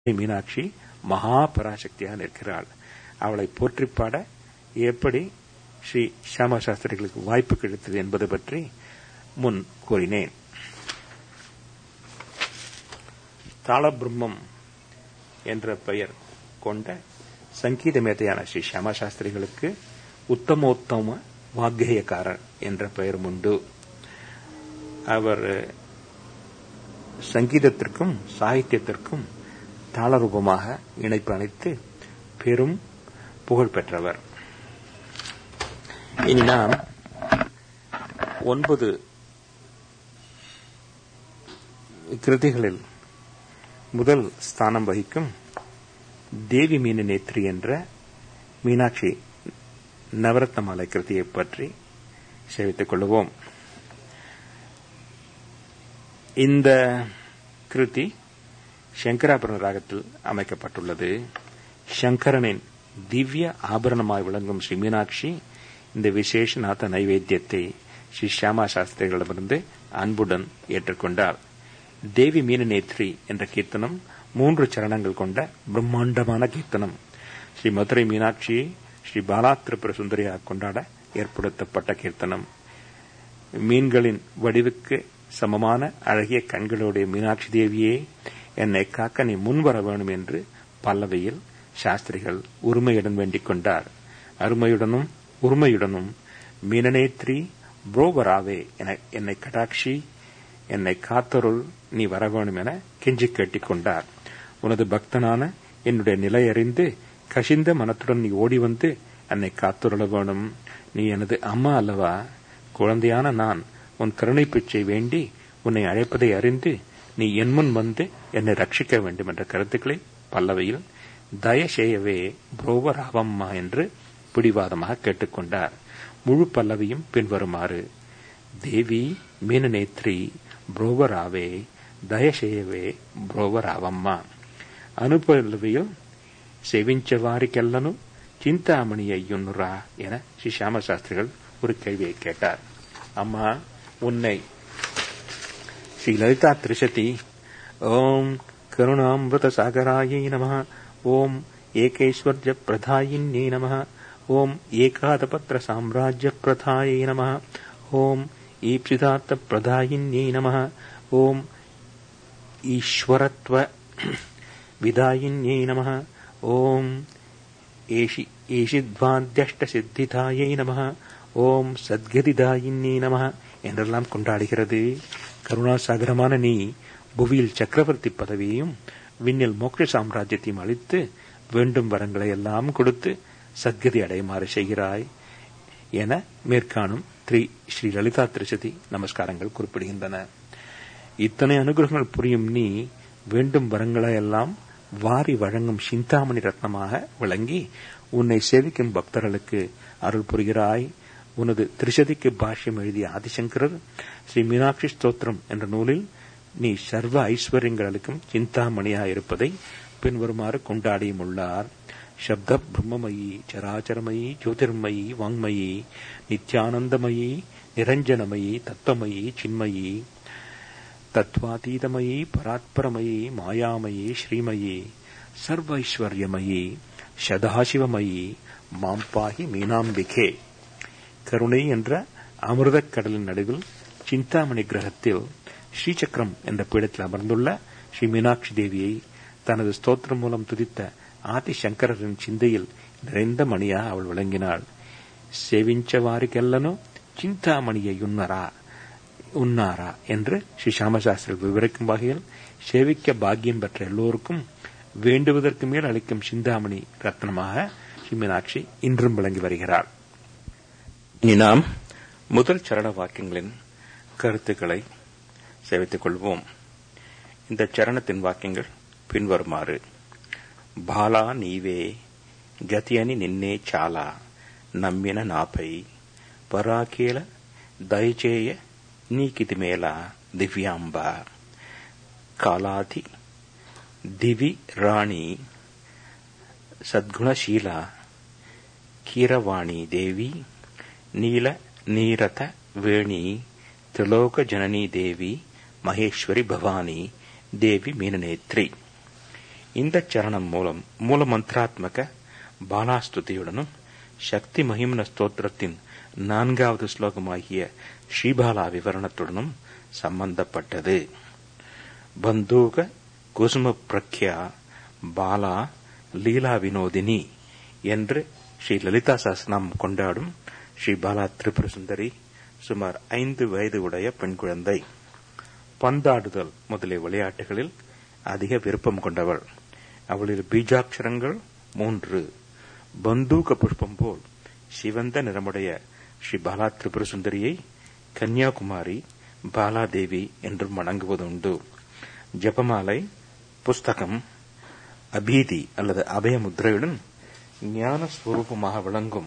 மீனாட்சி மகா பராசக்தியாக நிற்கிறாள் அவளை போற்றி பாட எப்படி ஸ்ரீ ஷியாமா சாஸ்திரிகளுக்கு வாய்ப்பு கிடைத்தது என்பது பற்றி முன் கூறினேன் தாளபிரம்மம் என்ற பெயர் கொண்ட சங்கீத மேதையான ஸ்ரீ ஷியாமா சாஸ்திரிகளுக்கு உத்தமோத்தம வாக்கேயக்காரர் என்ற பெயரும் உண்டு அவர் சங்கீதத்திற்கும் சாகித்யத்திற்கும் தாளரூபமாக இணைப்பு அளித்து பெரும் புகழ் பெற்றவர் இனி நாம் ஒன்பது கிருதிகளில் முதல் ஸ்தானம் வகிக்கும் தேவி மீன நேத்ரி என்ற மீனாட்சி நவரத்னமாலை கிருதியை பற்றி சேவித்துக் கொள்வோம் இந்த கிருதி சங்கராபரண ராகத்தில் அமைக்கப்பட்டுள்ளது சங்கரனின் திவ்ய ஆபரணமாய் விளங்கும் ஸ்ரீ மீனாட்சி இந்த விசேஷநாத நைவேத்தியத்தை ஸ்ரீ ஷியாமா சாஸ்திரிகளிடமிருந்து அன்புடன் ஏற்றுக்கொண்டார் தேவி மீனநேத்ரி என்ற கீர்த்தனம் மூன்று சரணங்கள் கொண்ட பிரம்மாண்டமான கீர்த்தனம் ஸ்ரீ மதுரை மீனாட்சியை ஸ்ரீ பாலா திரிபுர சுந்தரியாக கொண்டாட ஏற்படுத்தப்பட்ட கீர்த்தனம் மீன்களின் வடிவுக்கு சமமான அழகிய கண்களுடைய மீனாட்சி தேவியே என்னை காக்க நீ முன்வர வேணும் என்று பல்லவையில் சாஸ்திரிகள் உரிமையுடன் வேண்டிக் கொண்டார் அருமையுடனும் உரிமையுடனும் மீனநேத்ரி புரோவராவே என என்னை கடாட்சி என்னை காத்தருள் நீ வர வேணும் என கெஞ்சி கேட்டிக் கொண்டார் உனது பக்தனான என்னுடைய நிலை அறிந்து கசிந்த மனத்துடன் நீ ஓடி வந்து என்னை காத்துருள வேணும் நீ எனது அம்மா அல்லவா குழந்தையான நான் உன் கருணை பிச்சை வேண்டி உன்னை அழைப்பதை அறிந்து நீ என் முன் வந்து என்னை ரட்சிக்க வேண்டும் என்ற கருத்துக்களை பல்லவையில் தயசேயவே புரோவராவம்மா என்று பிடிவாதமாக கேட்டுக்கொண்டார் முழு பல்லவியும் பின்வருமாறு தேவி மீனநேத்ரி புரோவராவே దయచేయవే బ్రోవరావమ్మ అనుపల్లవియు செவிஞ்சவாரிக்கெல்லனும் சிந்தாமணி ஐயுன்னுரா என ஸ்ரீ சாமசாஸ்திரிகள் ஒரு கேள்வியை கேட்டார் அம்மா உன்னை ஸ்ரீ லலிதா திரிசதி ஓம் கருணாமிருத சாகராயை நம ஓம் ஏகேஸ்வர்ய பிரதாயின்யே நம ஓம் ஏகாதபத்திர சாம்ராஜ்ய பிரதாயை நம ஓம் ஈப்சிதார்த்த பிரதாயின்யே நம ஓம் ईश्वरत्व विदायिन्यै नमः ॐ ஏஷித்வாத்தியஷ்டசித்திதாயை நம ஓம் சத்கதிதாயின்னே நம என்றெல்லாம் கொண்டாடுகிறது கருணாசாகரமான நீ புவியில் சக்கரவர்த்தி பதவியையும் விண்ணில் மோட்ச சாம்ராஜ்யத்தையும் அளித்து வேண்டும் வரங்களை எல்லாம் கொடுத்து சத்கதி அடையுமாறு செய்கிறாய் என மேற்காணும் திரு ஸ்ரீ லலிதா திரிசதி நமஸ்காரங்கள் குறிப்பிடுகின்றன இத்தனை அனுகிரகங்கள் புரியும் நீ வேண்டும் வரங்களை எல்லாம் வாரி வழங்கும் சிந்தாமணி ரத்னமாக விளங்கி உன்னை சேவிக்கும் பக்தர்களுக்கு அருள் புரிகிறாய் உனது திரிசதிக்கு பாஷ்யம் எழுதிய ஆதிசங்கரர் ஸ்ரீ மீனாட்சி ஸ்தோத்திரம் என்ற நூலில் நீ சர்வ ஐஸ்வர்யங்களுக்கும் சிந்தாமணியாக இருப்பதை பின்வருமாறு கொண்டாடியும் உள்ளார் சப்த பிரம்மமயி சராச்சரமயி ஜோதிர்மயி வாங்மயி நித்யானந்தமயி நிரஞ்சனமயி தத்துவமயி சின்மயி தத்வாதீதமயி பராத்பரமயி மாயாமயி ஸ்ரீமயி சர்வைஸ்வர்யமயி சதாசிவமயி மாம்பாகி மீனாம்பிகே கருணை என்ற அமிர்தக் கடலின் நடுவில் சிந்தாமணி கிரகத்தில் ஸ்ரீசக்கரம் என்ற பீடத்தில் அமர்ந்துள்ள ஸ்ரீ மீனாட்சி தேவியை தனது ஸ்தோத்திரம் மூலம் துதித்த ஆதி சங்கரரின் சிந்தையில் நிறைந்த மணியாக அவள் விளங்கினாள் சேவிஞ்சவாரிக்கெல்லனோ சிந்தாமணியை உன்னரா உன்னாரா என்று ஸ்ரீ சாமசாஸ்திரி விவரிக்கும் வகையில் சேவிக்க பாக்கியம் பெற்ற எல்லோருக்கும் வேண்டுவதற்கு மேல் அளிக்கும் சிந்தாமணி ரத்னமாக ஸ்ரீ மீனாட்சி இன்றும் விளங்கி வருகிறார் இனி நாம் முதல் சரண வாக்கியங்களின் கருத்துக்களை சேவித்துக் கொள்வோம் இந்த சரணத்தின் வாக்கியங்கள் பின்வருமாறு బాలా నీవే గతి అని నిన్నే చాలా నమ్మిన నాపై పరాకేల దయచేయ నీకిది మేళ దివ్యాంబ కాలాది దివి రాణి సద్గుణశీల కీరవాణి దేవి నీల నీరత వేణి త్రిలోక జననీ దేవి మహేశ్వరి భవాని దేవి మీననేత్రి இந்த சரணம் மூலம் மூல மந்திராத்மக பாலாஸ்துதியுடனும் சக்தி மகிமன ஸ்தோத்திரத்தின் நான்காவது ஸ்லோகமாகிய ஸ்ரீபாலா விவரணத்துடனும் சம்பந்தப்பட்டது பந்தூக குசும பிரக்யா பாலா லீலா வினோதினி என்று ஸ்ரீ லலிதா சாஸ்திரம் கொண்டாடும் ஸ்ரீ பாலா திரிபுர சுந்தரி சுமார் ஐந்து வயது உடைய பெண் குழந்தை பந்தாடுதல் முதலிய விளையாட்டுகளில் அதிக விருப்பம் கொண்டவள் அவளில் பீஜாட்சரங்கள் மூன்று பந்தூக புஷ்பம் போல் சிவந்த நிறமுடைய ஸ்ரீ பாலா திரிபுர சுந்தரியை கன்னியாகுமாரி பாலாதேவி என்றும் வணங்குவதுண்டு ஜபமாலை புஸ்தகம் அபீதி அல்லது அபய முத்திரையுடன் ஞான ஸ்வரூபமாக விளங்கும்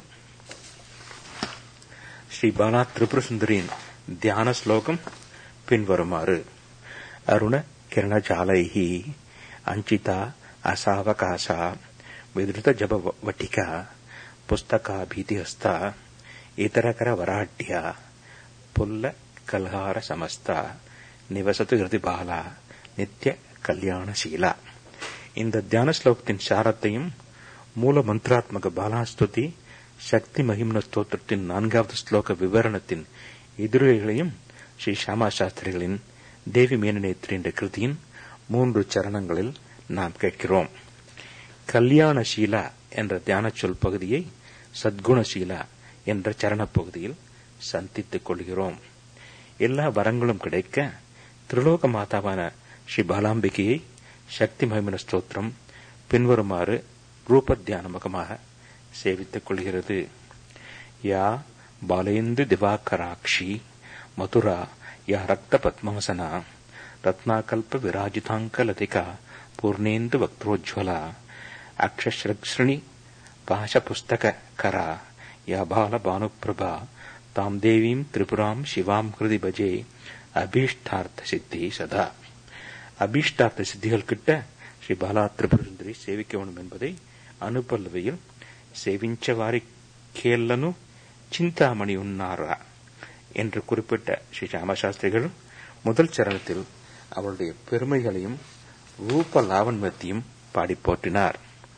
ஸ்ரீ பாலா திரிபுர சுந்தரியின் தியான ஸ்லோகம் பின்வருமாறு அருண கிரணஜாலைஹி அஞ்சிதா அசாவகாசா விதிருத ஜப வட்டிகா புஸ்தகா பீதிஹஸ்தா இதரகர வராட்யா புல்ல கல்ஹார சமஸ்தா நிவசத்து ஹிருதி பாலா நித்திய கல்யாணசீலா இந்த தியான ஸ்லோகத்தின் சாரத்தையும் மூல மந்திராத்மக பாலாஸ்துதி சக்தி மகிம்ன ஸ்தோத்திரத்தின் நான்காவது ஸ்லோக விவரணத்தின் எதிரொலிகளையும் ஸ்ரீ ஷாமா சாஸ்திரிகளின் தேவி மேனநேத்ரி என்ற கிருதியின் மூன்று சரணங்களில் நாம் கேட்கிறோம் கல்யாணசீலா என்ற தியான சொல் பகுதியை சத்குணசீலா என்ற சரணப் பகுதியில் சந்தித்துக் கொள்கிறோம் எல்லா வரங்களும் கிடைக்க திரிலோக மாதாவான ஸ்ரீ பாலாம்பிகையை சக்தி மகிமன ஸ்தோத்திரம் பின்வருமாறு ரூப தியானமுகமாக சேவித்துக் கொள்கிறது யா பாலேந்து திவாகராட்சி மதுரா யா ரக்த பத்மாசனா ரத்னாகல்ப விராஜிதாங்கலதிகா பூர்ணேந்து வக்ரோஜ்வலா அக்ஷஸ்ரக்ஸ்ருணி பாஷபுஸ்தக கரா யா பால பானுப்பிரபா தாம் தேவீம் திரிபுராம் சிவாம் ஹிருதி பஜே அபீஷ்டார்த்த சித்தி சதா அபீஷ்டார்த்த சித்திகள் கிட்ட ஸ்ரீ பாலா திரிபுரசுந்தரி சேவிக்க வேண்டும் என்பதை அனுப்பல்லவையில் సేవించవారి కేళ్లను చింతాமணி உன்னாரா என்று குறிப்பிட்ட ஸ்ரீ ராமசாஸ்திரிகள் முதல் சரணத்தில் அவளுடைய பெருமைகளையும் ரூப லாவண்யத்தையும் பாடி போற்றினார்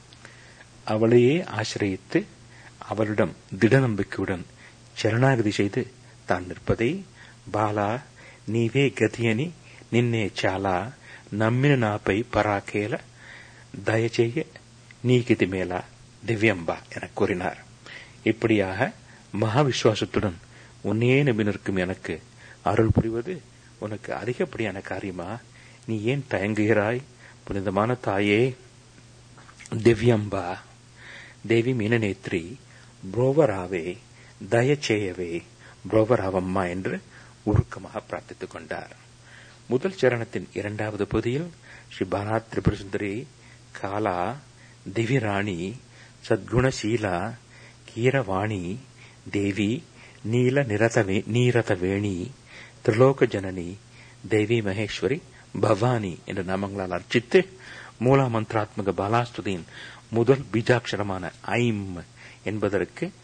அவளையே ஆசிரியத்து அவளிடம் திட நம்பிக்கையுடன் சரணாகதி செய்து தான் நிற்பதை బాలా నీవే గతి అని నిన్నే చాలా నమ్మిన నాపై పరాకేల దయచేయ நீகிதி மேலா திவ்யம்பா என கூறினார் இப்படியாக மகா விசுவாசத்துடன் உன்னையே நம்பி நிற்கும் எனக்கு அருள் புரிவது உனக்கு அதிகப்படியான காரியமா நீ ஏன் தயங்குகிறாய் புனிதமான தாயே திவ்யம்பா தேவி மீனநேத்ரி புரோவராவே தயச்சேயவே புரோவராவம்மா என்று உருக்கமாக பிரார்த்தித்துக் கொண்டார் முதல் சரணத்தின் இரண்டாவது பகுதியில் ஸ்ரீ பாலா திரிபுரசுந்தரி காலா திவிராணி சத்குணசீலா கீரவாணி தேவி நீல நிரதவே நீரதவேணி திரிலோக ஜனனி தேவி மகேஸ்வரி பவானி என்ற நாமங்களால் அர்ச்சித்து மூலா மந்திராத்மக பாலாஸ்துதியின் முதல் பீஜாட்சரமான ஐம் என்பதற்கு